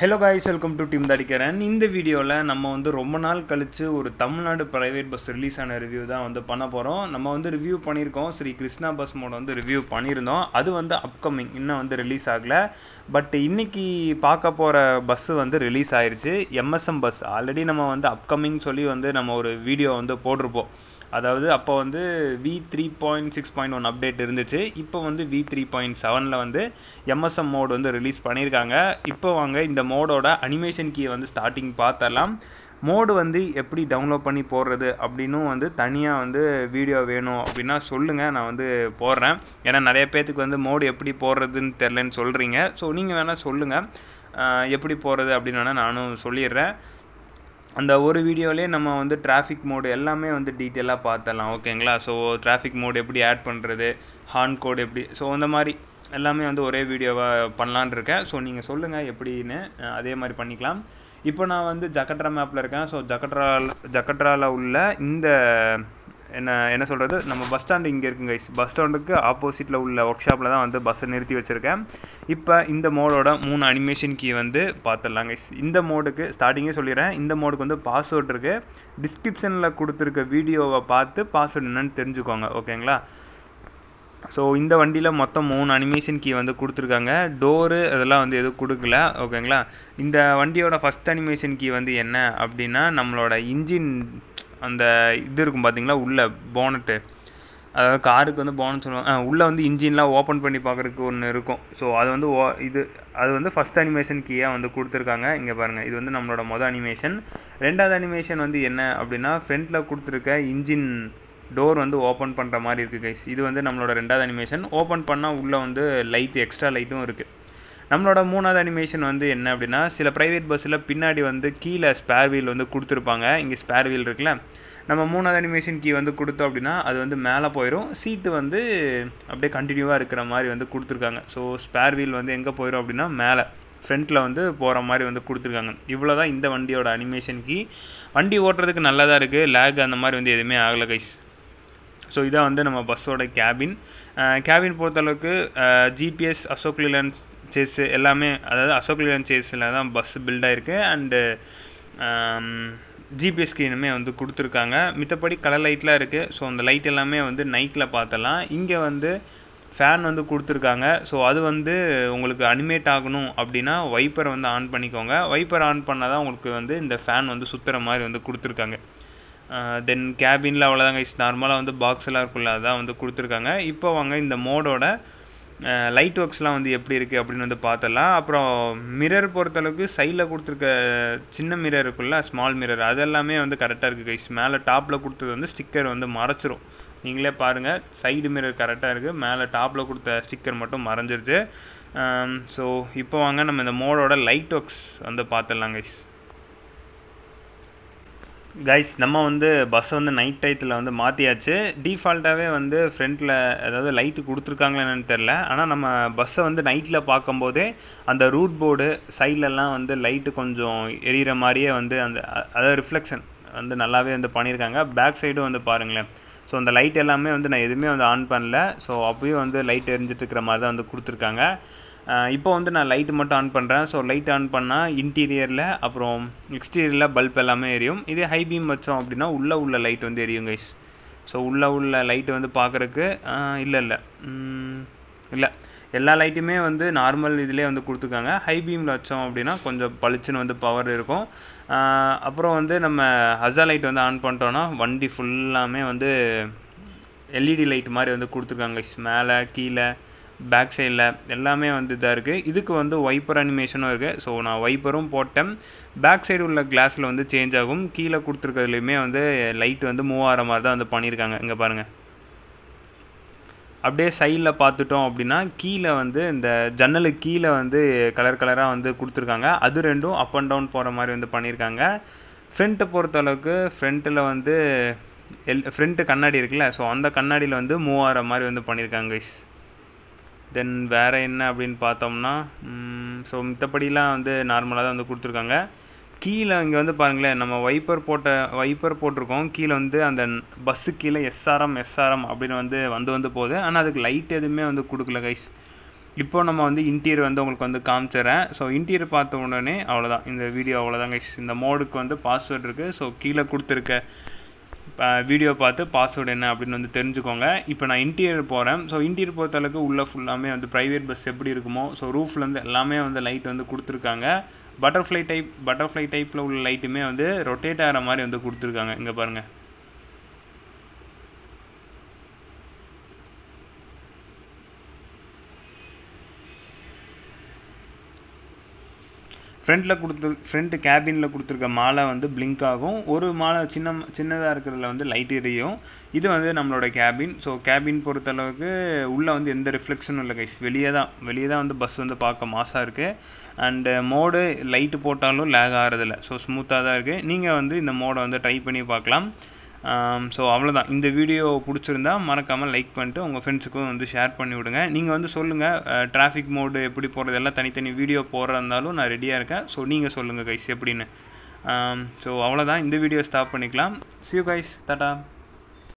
hello guys welcome to team தடிக்கிறேன் இந்த வீடியோவில் நம்ம வந்து ரொம்ப நாள் கழித்து ஒரு தமிழ்நாடு ப்ரைவேட் பஸ் ரிலீஸ் ஆன ரிவ்யூ தான் வந்து பண்ண போகிறோம் நம்ம வந்து ரிவ்யூ பண்ணியிருக்கோம் ஸ்ரீ கிருஷ்ணா பஸ் மோட வந்து ரிவ்யூ பண்ணியிருந்தோம் அது வந்து அப்கமிங் இன்னும் வந்து ரிலீஸ் ஆகலை பட் இன்னைக்கு பார்க்க போகிற பஸ்ஸு வந்து ரிலீஸ் ஆயிருச்சு எம்எஸ்எம் பஸ் ஆல்ரெடி நம்ம வந்து அப்கமிங் சொல்லி வந்து நம்ம ஒரு வீடியோ வந்து போட்டிருப்போம் அதாவது அப்போ வந்து V three point six point one update இருந்துச்சு இப்போ வந்து வி த்ரீ பாயிண்ட் செவனில் வந்து எம்எஸ்எம் மோட் வந்து ரிலீஸ் பண்ணியிருக்காங்க இப்போ வாங்க இந்த மோடோட அனிமேஷன் கீ வந்து ஸ்டார்டிங் பார்த்தரலாம் மோடு வந்து எப்படி டவுன்லோட் பண்ணி போடுறது அப்படின்னும் வந்து தனியாக வந்து வீடியோ வேணும் அப்படின்னா சொல்லுங்கள் நான் வந்து போடுறேன் ஏன்னா நிறைய பேர்த்துக்கு வந்து மோடு எப்படி போடுறதுன்னு தெரிலன்னு சொல்கிறீங்க ஸோ நீங்கள் வேணால் சொல்லுங்கள் எப்படி போடுறது அப்படின்னு வேணால் நானும் சொல்லிடுறேன் அந்த ஒரு வீடியோலேயே நம்ம வந்து டிராஃபிக் மோடு எல்லாமே வந்து டீட்டெயிலாக பார்த்தலாம் ஓகேங்களா ஸோ டிராஃபிக் மோடு எப்படி ஆட் பண்ணுறது ஹார்ன் கோட் எப்படி ஸோ அந்த மாதிரி எல்லாமே வந்து ஒரே வீடியோவாக பண்ணலான் இருக்கேன் ஸோ நீங்கள் சொல்லுங்கள் எப்படின்னு அதே மாதிரி பண்ணிக்கலாம் இப்போ நான் வந்து ஜக்கட்ரா மேப்பில் இருக்கேன் ஸோ ஜக்கட்ரா ஜக்கட்ராவில் உள்ள இந்த என்ன என்ன சொல்கிறது நம்ம பஸ் ஸ்டாண்டு இங்கே இருக்குங்க கைஸ் பஸ் ஸ்டாண்டுக்கு ஆப்போசிட்டில் உள்ள ஒர்க் ஷாப்பில் தான் வந்து பஸ்ஸை நிறுத்தி வச்சுருக்கேன் இப்போ இந்த மோடோட மூணு அனிமேஷன் கீ வந்து பார்த்துடலாம் கைஸ் இந்த மோடுக்கு ஸ்டார்டிங்கே சொல்லிடுறேன் இந்த மோடுக்கு வந்து பாஸ்வேர்ட் இருக்குது டிஸ்கிரிப்ஷனில் கொடுத்துருக்க வீடியோவை பார்த்து பாஸ்வேர்டு என்னன்னு தெரிஞ்சுக்கோங்க ஓகேங்களா ஸோ இந்த வண்டியில் மொத்தம் மூணு அனிமேஷன் கீ வந்து கொடுத்துருக்காங்க டோரு அதெல்லாம் வந்து எதுவும் கொடுக்கல ஓகேங்களா இந்த வண்டியோட ஃபஸ்ட் அனிமேஷன் கீ வந்து என்ன அப்படின்னா நம்மளோட இன்ஜின் அந்த இது இருக்கும் பார்த்தீங்களா உள்ள போனட்டு அதாவது காருக்கு வந்து போனட் சொல்லுவாங்க உள்ளே வந்து இன்ஜின்லாம் ஓப்பன் பண்ணி பார்க்குறதுக்கு ஒன்று இருக்கும் ஸோ அது வந்து ஓ இது அது வந்து ஃபஸ்ட் அனிமேஷன் கீயாக வந்து கொடுத்துருக்காங்க இங்கே பாருங்கள் இது வந்து நம்மளோட மொதல் அனிமேஷன் ரெண்டாவது அனிமேஷன் வந்து என்ன அப்படின்னா ஃப்ரண்ட்டில் கொடுத்துருக்க இன்ஜின் டோர் வந்து ஓப்பன் பண்ணுற மாதிரி இருக்குது கைஸ் இது வந்து நம்மளோட ரெண்டாவது அனிமேஷன் ஓப்பன் பண்ணால் உள்ளே வந்து லைட் எக்ஸ்ட்ரா லைட்டும் இருக்குது நம்மளோட மூணாவது அனிமேஷன் வந்து என்ன அப்படின்னா சில ப்ரைவேட் பஸ்ஸில் பின்னாடி வந்து கீழே ஸ்பேர் வீல் வந்து கொடுத்துருப்பாங்க இங்கே ஸ்பேர் வீல் இருக்குல்ல நம்ம மூணாவது அனிமேஷன் கீ வந்து கொடுத்தோம் அப்படின்னா அது வந்து மேலே போயிடும் சீட்டு வந்து அப்படியே கண்டினியூவாக இருக்கிற மாதிரி வந்து கொடுத்துருக்காங்க ஸோ ஸ்பேர் வீல் வந்து எங்கே போயிடும் அப்படின்னா மேலே ஃப்ரண்ட்டில் வந்து போகிற மாதிரி வந்து கொடுத்துருக்காங்க இவ்வளோ தான் இந்த வண்டியோட அனிமேஷன் கீ வண்டி ஓட்டுறதுக்கு நல்லா தான் இருக்குது லேக் அந்த மாதிரி வந்து எதுவுமே ஆகலை கைஸ் ஸோ இதான் வந்து நம்ம பஸ்ஸோட கேபின் கேபின் பொறுத்தளவுக்கு ஜிபிஎஸ் அசோக் லிலன்ஸ் சேஸ் எல்லாமே அதாவது அசோக் லிலன் சேஸில் தான் பஸ் பில்ட் ஆகிருக்கு அண்டு ஜிபிஎஸ் ஸ்க்ரீனுமே வந்து கொடுத்துருக்காங்க மித்தபடி கலர் லைட்லாம் இருக்குது ஸோ அந்த லைட் எல்லாமே வந்து நைட்டில் பார்த்தலாம் இங்கே வந்து ஃபேன் வந்து கொடுத்துருக்காங்க ஸோ அது வந்து உங்களுக்கு அனிமேட் ஆகணும் அப்படின்னா வைப்பரை வந்து ஆன் பண்ணிக்கோங்க வைப்பர் ஆன் பண்ணால் தான் உங்களுக்கு வந்து இந்த ஃபேன் வந்து சுற்றுற மாதிரி வந்து கொடுத்துருக்காங்க தென் கேபினில் அவ்வளோதாங்க இஸ் நார்மலாக வந்து பாக்ஸ் எல்லாம் இருக்குல்ல அதான் வந்து கொடுத்துருக்காங்க இப்போ வாங்க இந்த மோடோட லைட் ஒர்க்ஸ்லாம் வந்து எப்படி இருக்குது அப்படின்னு வந்து பார்த்தலாம் அப்புறம் மிரர் பொறுத்தளவுக்கு சைடில் கொடுத்துருக்க சின்ன மிரர் இருக்குல்ல ஸ்மால் மிரர் அதெல்லாமே வந்து கரெக்டாக இருக்குது கைஸ் மேலே டாப்பில் கொடுத்தது வந்து ஸ்டிக்கர் வந்து மறைச்சிரும் நீங்களே பாருங்கள் சைடு மிரர் கரெக்டாக இருக்குது மேலே டாப்பில் கொடுத்த ஸ்டிக்கர் மட்டும் மறைஞ்சிருச்சு ஸோ இப்போ வாங்க நம்ம இந்த மோடோட லைட் ஒர்க்ஸ் வந்து பார்த்துடலாம் கைஸ் கைஸ் நம்ம வந்து பஸ்ஸை வந்து நைட் டயத்தில் வந்து மாற்றியாச்சு டிஃபால்ட்டாகவே வந்து ஃப்ரண்ட்டில் அதாவது லைட்டு கொடுத்துருக்காங்களா என்னன்னு தெரில ஆனால் நம்ம பஸ்ஸை வந்து நைட்டில் பார்க்கும்போதே அந்த ரூட் போர்டு சைட்லலாம் வந்து லைட்டு கொஞ்சம் எரியிற மாதிரியே வந்து அந்த அதாவது ரிஃப்ளெக்ஷன் வந்து நல்லாவே வந்து பண்ணியிருக்காங்க பேக் சைடும் வந்து பாருங்களேன் ஸோ அந்த லைட் எல்லாமே வந்து நான் எதுவுமே வந்து ஆன் பண்ணல ஸோ அப்பயும் வந்து லைட் எரிஞ்சிட்டு இருக்கிற மாதிரி தான் வந்து கொடுத்துருக்காங்க இப்போ வந்து நான் லைட்டு மட்டும் ஆன் பண்ணுறேன் ஸோ லைட் ஆன் பண்ணால் இன்டீரியரில் அப்புறம் எக்ஸ்டீரியரில் பல்ப் எல்லாமே எரியும் இதே ஹை பீம் வச்சோம் அப்படின்னா உள்ளே உள்ள லைட் வந்து எரியும் கைஸ் ஸோ உள்ளே உள்ள லைட்டு வந்து பார்க்குறக்கு இல்லை இல்லை இல்லை எல்லா லைட்டுமே வந்து நார்மல் இதிலே வந்து கொடுத்துருக்காங்க ஹை பீமில் வச்சோம் அப்படின்னா கொஞ்சம் பளிச்சுன்னு வந்து பவர் இருக்கும் அப்புறம் வந்து நம்ம ஹசா லைட் வந்து ஆன் பண்ணிட்டோன்னா வண்டி ஃபுல்லாமே வந்து எல்இடி லைட் மாதிரி வந்து கொடுத்துருக்காங்க மேலே கீழே பேக் சைடில் எல்லாமே வந்து இதாக இருக்குது இதுக்கு வந்து வைப்பர் அனிமேஷனும் இருக்குது ஸோ நான் வைப்பரும் போட்டேன் பேக் சைடு உள்ள கிளாஸில் வந்து சேஞ்ச் ஆகும் கீழே கொடுத்துருக்கிறதுலையுமே வந்து லைட் வந்து மூவ் ஆகிற மாதிரி தான் வந்து பண்ணியிருக்காங்க இங்கே பாருங்கள் அப்படியே சைடில் பார்த்துட்டோம் அப்படின்னா கீழே வந்து இந்த ஜன்னலுக்கு கீழே வந்து கலர் கலராக வந்து கொடுத்துருக்காங்க அது ரெண்டும் அப் அண்ட் டவுன் போகிற மாதிரி வந்து பண்ணியிருக்காங்க ஃப்ரண்ட்டை பொறுத்த அளவுக்கு ஃப்ரண்ட்டில் வந்து எல் ஃப்ரண்ட்டு கண்ணாடி இருக்குல்ல ஸோ அந்த கண்ணாடியில் வந்து மூவ் ஆகிற மாதிரி வந்து பண்ணியிருக்காங்க கைஸ் தென் வேறு என்ன அப்படின்னு பார்த்தோம்னா ஸோ மித்தப்படிலாம் வந்து நார்மலாக தான் வந்து கொடுத்துருக்காங்க கீழே இங்கே வந்து பாருங்களேன் நம்ம வைப்பர் போட்ட வைப்பர் போட்டிருக்கோம் கீழே வந்து அந்த பஸ்ஸு கீழே எஸ்ஆர்எம் எஸ்ஆர்எம் அப்படின்னு வந்து வந்து வந்து போகுது ஆனால் அதுக்கு லைட் எதுவுமே வந்து கொடுக்கல கைஸ் இப்போ நம்ம வந்து இன்டீரியர் வந்து உங்களுக்கு வந்து காமிச்சிடுறேன் ஸோ இன்டீரியர் பார்த்த உடனே அவ்வளோதான் இந்த வீடியோ அவ்வளோதாங்க இந்த மோடுக்கு வந்து பாஸ்வேர்ட் இருக்குது ஸோ கீழே கொடுத்துருக்க வீடியோ பார்த்து பாஸ்வேர்டு என்ன அப்படின்னு வந்து தெரிஞ்சுக்கோங்க இப்போ நான் இன்டீரியர் போகிறேன் ஸோ இன்டீரியர் பொறுத்தளவுக்கு உள்ளே ஃபுல்லாமே வந்து ப்ரைவேட் பஸ் எப்படி இருக்குமோ ஸோ ரூஃப்லேருந்து எல்லாமே வந்து லைட் வந்து கொடுத்துருக்காங்க பட்டர்ஃப்ளை டைப் பட்டர்ஃப்ளை டைப்பில் உள்ள லைட்டுமே வந்து ரொட்டேட் ஆகிற மாதிரி வந்து கொடுத்துருக்காங்க இங்கே பாருங்கள் ஃப்ரண்ட்டில் கொடுத்து ஃப்ரண்ட் கேபினில் கொடுத்துருக்க மாலை வந்து பிளிங்க் ஆகும் ஒரு மாலை சின்ன சின்னதாக இருக்கிறதுல வந்து லைட் எரியும் இது வந்து நம்மளோட கேபின் ஸோ கேபின் பொறுத்தளவுக்கு உள்ளே வந்து எந்த ரிஃப்ளெக்ஷனும் இல்லை கைஸ் வெளியே தான் வெளியே தான் வந்து பஸ் வந்து பார்க்க மாசாக இருக்குது அண்டு மோடு லைட்டு போட்டாலும் லேக் ஆகிறதில்ல ஸோ ஸ்மூத்தாக தான் இருக்குது நீங்கள் வந்து இந்த மோடை வந்து ட்ரை பண்ணி பார்க்கலாம் ஸோ அவ்வளோதான் இந்த வீடியோ பிடிச்சிருந்தா மறக்காமல் லைக் பண்ணிட்டு உங்கள் ஃப்ரெண்ட்ஸுக்கும் வந்து ஷேர் பண்ணி விடுங்க நீங்கள் வந்து சொல்லுங்கள் டிராஃபிக் மோடு எப்படி போகிறது எல்லாம் தனித்தனி வீடியோ போடுறா இருந்தாலும் நான் ரெடியாக இருக்கேன் ஸோ நீங்கள் சொல்லுங்கள் கைஸ் எப்படின்னு ஸோ அவ்வளோதான் இந்த வீடியோ ஸ்டாப் பண்ணிக்கலாம் சியூ கைஸ் டாட்டா